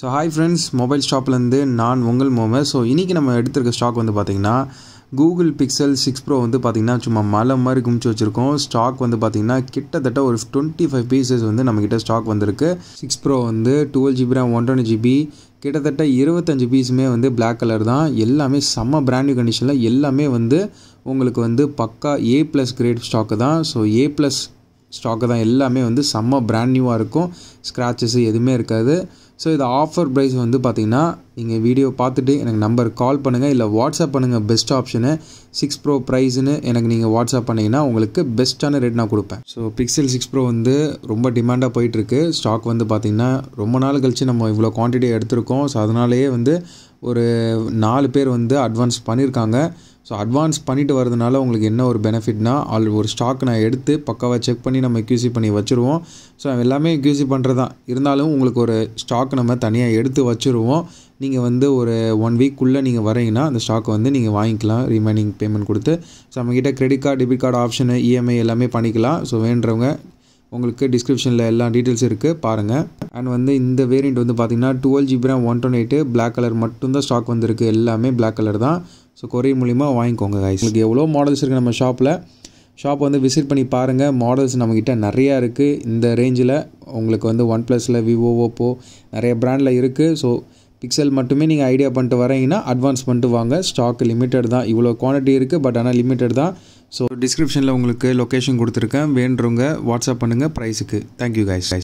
so hi friends mobile ஷாப்லேருந்து நான் உங்கள் மோமே ஸோ இன்றைக்கி நம்ம எடுத்திருக்க ஸ்டாக் வந்து பார்த்திங்கன்னா கூகுள் பிக்சல் சிக்ஸ் ப்ரோ வந்து பார்த்திங்கன்னா சும்மா மலை மாதிரி குமிச்சு வச்சுருக்கோம் ஸ்டாக் வந்து பார்த்திங்கன்னா கிட்டத்தட்ட ஒரு டுவெண்ட்டி ஃபைவ் பீசஸ் வந்து நம்மக்கிட்ட ஸ்டாக் வந்திருக்கு சிக்ஸ் ப்ரோ வந்து twelve GB RAM one twenty GB கிட்டத்தட்ட இருபத்தஞ்சு பீஸுமே வந்து பிளாக் கலர் தான் எல்லாமே செம்ம பிராண்ட் நியூ கண்டிஷனில் எல்லாமே வந்து உங்களுக்கு வந்து பக்கா ஏ ப்ளஸ் கிரேட் ஸ்டாக்கு தான் ஸோ ஏ ப்ளஸ் ஸ்டாக்கு தான் எல்லாமே வந்து செம்ம பிராண்ட் நியூவாக இருக்கும் ஸ்க்ராச்சஸ் எதுவுமே இருக்காது ஸோ இது ஆஃபர் ப்ரைஸ் வந்து பார்த்தீங்கன்னா நீங்கள் வீடியோ பார்த்துட்டு எனக்கு நம்பர் கால் பண்ணுங்கள் இல்லை வாட்ஸ்அப் பண்ணுங்கள் பெஸ்ட் ஆப்ஷனு சிக்ஸ் ப்ரோ ப்ரைஸ்னு எனக்கு நீங்கள் வாட்ஸ்அப் பண்ணிங்கன்னா உங்களுக்கு பெஸ்ட்டான ரேட் நான் கொடுப்பேன் ஸோ பிக்சல் சிக்ஸ் ப்ரோ வந்து ரொம்ப டிமாண்டாக போயிட்டுருக்கு ஸ்டாக் வந்து பார்த்திங்கன்னா ரொம்ப நாள் கழித்து நம்ம இவ்வளோ குவான்டிட்டி எடுத்திருக்கோம் ஸோ அதனாலேயே வந்து ஒரு நாலு பேர் வந்து அட்வான்ஸ் பண்ணியிருக்காங்க ஸோ அட்வான்ஸ் பண்ணிட்டு வரதுனால உங்களுக்கு என்ன ஒரு பெனிஃபிட்னா ஆல் ஒரு ஸ்டாக் நான் எடுத்து பக்காவாக செக் பண்ணி நம்ம கியூசி பண்ணி வச்சுருவோம் ஸோ எல்லாமே கியூசி பண்ணுறது தான் இருந்தாலும் உங்களுக்கு ஒரு ஸ்டாக் நம்ம தனியாக எடுத்து வச்சுருவோம் நீங்கள் வந்து ஒரு ஒன் வீக்குள்ளே நீங்கள் வரீங்கன்னா அந்த ஸ்டாக்கை வந்து நீங்கள் வாங்கிக்கலாம் ரிமைனிங் பேமெண்ட் கொடுத்து ஸோ நம்மக்கிட்ட credit card debit card option EMI எல்லாமே பண்ணிக்கலாம் ஸோ வேண்டுறவங்க உங்களுக்கு டிஸ்கிரிப்ஷனில் எல்லா டீட்டெயில்ஸ் இருக்குது பாருங்கள் அண்ட் வந்து இந்த வேரியண்ட் வந்து பார்த்திங்கன்னா twelve GB RAM one twenty eight black colour மட்டும்தான் ஸ்டாக் வந்திருக்கு எல்லாமே பிளாக் கலர் தான் ஸோ கொரியர் மூலிமா வாங்கிக்கோங்க கைஸ் உங்களுக்கு எவ்வளோ மாடல்ஸ் இருக்குது நம்ம ஷாப்பில் ஷாப் வந்து விசிட் பண்ணி பாருங்கள் மாடல்ஸ் நம்மக்கிட்ட நிறையா இருக்குது இந்த ரேஞ்சில் உங்களுக்கு வந்து ஒன் ப்ளஸில் விவோ ஓப்போ நிறைய ப்ராண்டில் இருக்குது ஸோ பிக்சல் மட்டுமே நீங்கள் ஐடியா பண்ணிட்டு வரீங்கன்னா அட்வான்ஸ் பண்ணிட்டு வாங்க ஸ்டாக் லிமிட்டட் தான் இவ்வளோ குவான்டிட்டி இருக்குது பட் ஆனால் லிமிட்டட் தான் ஸோ டிஸ்கிரிப்ஷனில் உங்களுக்கு லொக்கேஷன் கொடுத்துருக்கேன் வேண்டுறவங்க வாட்ஸ்அப் பண்ணுங்கள் ப்ரைஸுக்கு தேங்க்யூ கைஸ்